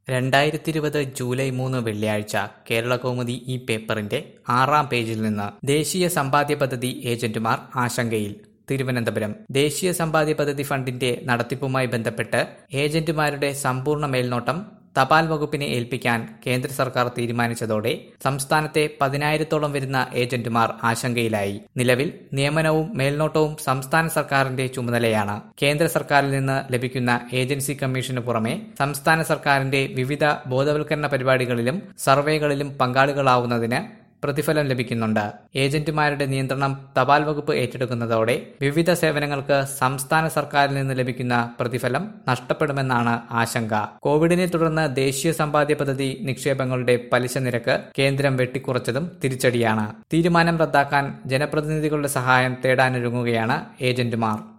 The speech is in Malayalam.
രണ്ടായിരത്തിയിരുപത് ജൂലൈ മൂന്ന് വെള്ളിയാഴ്ച കേരളകൗമുദി ഈ പേപ്പറിന്റെ ആറാം പേജിൽ നിന്ന് ദേശീയ സമ്പാദ്യ പദ്ധതി ഏജന്റുമാർ ആശങ്കയിൽ തിരുവനന്തപുരം ദേശീയ സമ്പാദ്യ പദ്ധതി ഫണ്ടിന്റെ നടത്തിപ്പുമായി ബന്ധപ്പെട്ട് ഏജന്റുമാരുടെ സമ്പൂർണ്ണ മേൽനോട്ടം തപാൽ വകുപ്പിനെ ഏൽപ്പിക്കാൻ കേന്ദ്ര സർക്കാർ തീരുമാനിച്ചതോടെ സംസ്ഥാനത്തെ പതിനായിരത്തോളം വരുന്ന ഏജന്റുമാർ ആശങ്കയിലായി നിലവിൽ നിയമനവും മേൽനോട്ടവും സംസ്ഥാന സർക്കാരിന്റെ ചുമതലയാണ് കേന്ദ്ര സർക്കാരിൽ നിന്ന് ലഭിക്കുന്ന ഏജൻസി കമ്മീഷന് പുറമെ സംസ്ഥാന സർക്കാരിന്റെ വിവിധ ബോധവൽക്കരണ പരിപാടികളിലും സർവേകളിലും പങ്കാളികളാവുന്നതിന് പ്രതിഫലം ലഭിക്കുന്നുണ്ട് ഏജന്റുമാരുടെ നിയന്ത്രണം തപാൽ വകുപ്പ് ഏറ്റെടുക്കുന്നതോടെ വിവിധ സേവനങ്ങൾക്ക് സംസ്ഥാന സർക്കാരിൽ നിന്ന് ലഭിക്കുന്ന പ്രതിഫലം നഷ്ടപ്പെടുമെന്നാണ് ആശങ്ക കോവിഡിനെ തുടർന്ന് ദേശീയ സമ്പാദ്യ പദ്ധതി നിക്ഷേപങ്ങളുടെ പലിശ നിരക്ക് കേന്ദ്രം വെട്ടിക്കുറച്ചതും തിരിച്ചടിയാണ് തീരുമാനം റദ്ദാക്കാൻ ജനപ്രതിനിധികളുടെ സഹായം തേടാനൊരുങ്ങുകയാണ് ഏജന്റുമാർ